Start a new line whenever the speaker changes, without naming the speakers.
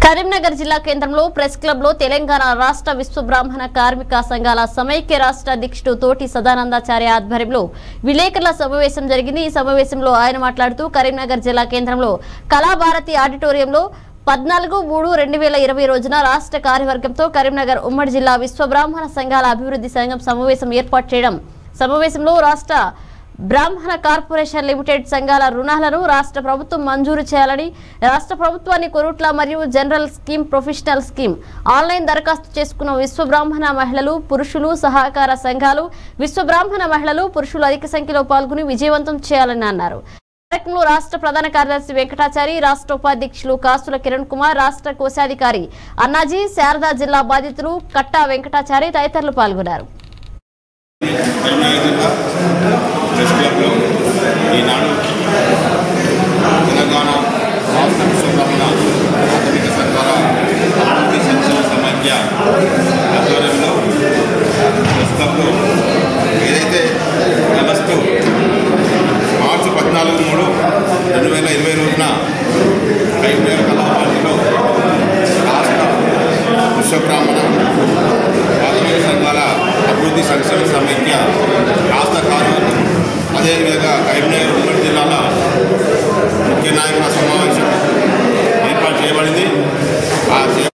కరీంనగర్ జిల్లా కేంద్రంలో press club లో తెలంగాణ రాష్ట్ర విశ్వ బ్రాహ్మణ కార్మిక సంఘాల సమైక్య రాష్ట్ర అధ్యక్షుడు తోటి సదానందాచార్య ఆధ్వర్యంలో విలేకరుల సమావేశం జరిగింది ఈ సమావేశంలో ఆయన మాట్లాడుతూ కరీంనగర్ జిల్లా కేంద్రంలో కళాభారతి ఆడిటోరియంలో పద్నాలుగు మూడు రెండు వేల ఇరవై రోజున రాష్ట్ర కార్యవర్గంతో కరీంనగర్ ఉమ్మడి జిల్లా విశ్వ బ్రాహ్మణ సంఘాల అభివృద్ధి సంఘం సమావేశం ఏర్పాటు చేయడం సమావేశంలో రాష్ట్ర బ్రాహ్మణ కార్పొరేషన్ లిమిటెడ్ సంఘాల రుణాలను రాష్ట్ర ప్రభుత్వం మంజూరు చేయాలని రాష్ట్ర ప్రభుత్వాన్ని కొరుట్ల మరియు general scheme professional scheme online దరఖాస్తు చేసుకున్న విశ్వ బ్రాహ్మణ మహిళలు పురుషులు సహకార సంఘాలు విశ్వ బ్రాహ్మణ మహిళలు పురుషులు అధిక సంఖ్యలో పాల్గొని విజయవంతం చేయాలని అన్నారు కార్యక్రమంలో రాష్ట్ర ప్రధాన కార్యదర్శి వెంకటాచారి రాష్ట్ర ఉపాధ్యక్షులు కాసుల కిరణ్ కుమార్ రాష్ట్ర కోశాధికారి అన్నాజీ శారదా జిల్లా బాధితులు కట్టా వెంకటాచారి తదితరులు పాల్గొన్నారు
కరీంనగర్ జిల్లా ప్రెస్ క్లబ్లో ఈనాడు తెలంగాణ రాష్ట్ర విశ్వబ్రహ్మణ ప్రాథమిక సంఘాల అభివృద్ధి సంక్షేమ సమాఖ్య ఆధ్వర్యంలో ప్రెస్ క్లబ్లో ఏదైతే వ్యవస్థ మార్చి పద్నాలుగు మూడు రెండు వేల ఇరవై రోజున కరీంనగర్ కళాభారతిలో రాష్ట్ర విశ్వబ్రాహ్మణ ప్రాథమిక సంఘాల అభివృద్ధి సంక్షేమ సమైక్య రాష్ట్ర కార్యవర్గం అదేవిధంగా కరీంనగర్ ఉమ్మడి జిల్లాల ముఖ్య నాయకుల సమావేశం ఏర్పాటు చేయబడింది ఆ చే-